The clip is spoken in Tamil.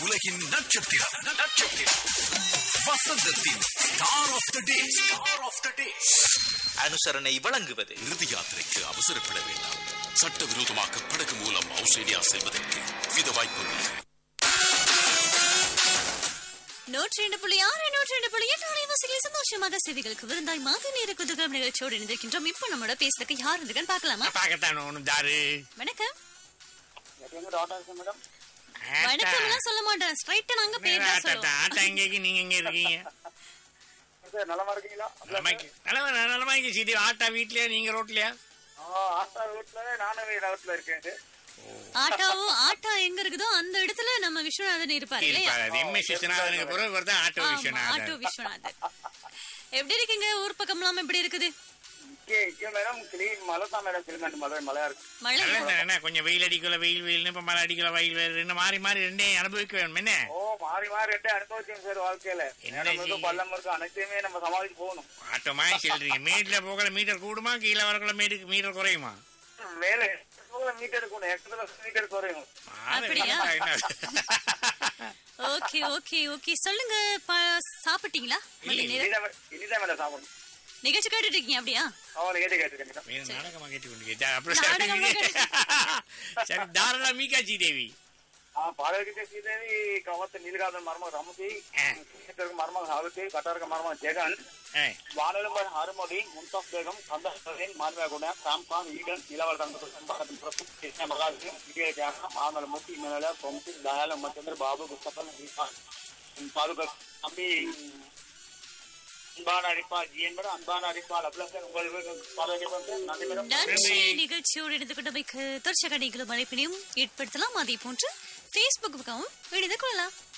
உலகின் நட்சத்திரம் நட்சத்திரம் வசந்தத்தின் star of the day star of the day அனுசரணை வழங்குவது இறுதி யாத்திரைக்கு அவசரப்பட வேண்டாம் சட்டவிரோதமாக படகு மூலம் ஆஸ்திரேலியா செல்வதற்கு வித வாய்ப்புள்ளது நூற்றி ரெண்டு புள்ளி ஆறு நூற்றி ரெண்டு புள்ளி எட்டு அலைவாசிகளை சந்தோஷமாக செவிகளுக்கு விருந்தாய் மாத நேர குதுகம் நிகழ்ச்சியோடு இணைந்திருக்கின்றோம் இப்போ நம்மளோட பேசுறதுக்கு யார் இருக்குன்னு பார்க்கலாமா பார்க்கத்தான் ஒன்றும் தாரு வணக்கம் மேடம் வணக்கம் எல்லாம் சொல்ல மாட்டேன் ஸ்ட்ரைட்டா நாங்க பேர் தான் சொல்லுவோம் ஆட்டா எங்க நீங்க எங்க இருக்கீங்க சார் நலமா இருக்கீங்களா நலமாக்கி நலமா நலமாக்கி சிதி ஆட்டா வீட்லயா நீங்க ரோட்லயா ஆஸ்தா ரோட்ல நானும் இடத்துல இருக்கேன் சார். ஆட்டாவும் ஆட்டா எங்க இருக்குதோ அந்த இடத்துல நம்ம விஸ்வநாதன் இருப்பாரு இல்லையா எம் எஸ் விஸ்வநாதனுக்கு பிறகு ஒரு தான் ஆட்டோ ஆமா, ஆட்டோ விஸ்வநாதன் விஸ்வநாதன் எப்படி இருக்கீங்க ஊர் பக்கம் எல்லாம் எப்படி இருக்குது இங்கே இங்கே மேடம் கிளீன் மழை தான் மேடம் கிளிமேட்டு மழை மழையா இருக்கு மழை நல்லது என்ன கொஞ்சம் வெயில் அடிக்கல வெயில் வெயில் இப்ப மழை அடிக்கல வெயில் வெயில் ரெண்டு மாறி மாறி ரெண்டையும் அனுபவிக்க வேணும் என்ன ஓ மாறி மாறி ரெண்டே அனுபவிச்சோம் சார் வாழ்க்கையில என்ன நேரம் இருக்கு செய்ய? பள்ளம் இருக்கு அனைத்தையுமே நம்ம சமாளிச்சு போகணும் ஆட்டோ மாதிரி சொல்றீங்க மீட்டர்ல போகல மீட்டர் கூடுமா கீழே வரக்குள்ள மீட்டர் மீட்டர் குறையுமா மேலே மீட்டர் இருக்கணும் எக்ஸ்ட்ரா மீட்டர் குறையும் அது அப்படியா? என்ன? ஓகே ஓகே ஓகே சொல்லுங்க ப- சாப்பிட்டீங்களா மதிய நேரம் இனிதான் மேடம் இனிதான் மேடம் சாப்பிடணும் நிகழ்ச்சி கேட்டுட்டு இருக்கீங்க அப்படியா அவனை கேட்டு கேட்டுருக்கேன் மேடம் మీరు నాటకమా కట్టుకుంటే అప్పుడు నాటకమా సరే దారుణ మీకాచి దేవి ఆ పాడగితే శ్రీదేవి కవత నీలగాదన్ మర్మ రమతి మర్మ సావిత్రి కటారక మర్మ జగన్ வானொலிம்பர் ஹார்மோடி மும்தாஸ் பேகம் கந்தன் மான்வேகுண சாம்கான் ஈடன் இளவல் தங்க பிரபு மகாஜி விஜய ஜானம் ஆமல முத்தி மேல பொம்சி தயால மச்சந்திர பாபு குஸ்தபன் ஈசான் பாதுகா தம்பி அன்பான அடிப்பா ஜிஎன் மேடம் அன்பான அடிப்பா அப்ளஸ் உங்களுக்கு பாதுகாப்பு நன்றி மேடம் நன்றி நிகழ்ச்சியோடு இணைந்து கொண்டமைக்கு தொடர்ச்சியாக நீங்களும் அழைப்பினையும் ஏற்படுத்தலாம் அதே போன்று Facebook பக்கமும் இணைந்து கொள்ளலாம்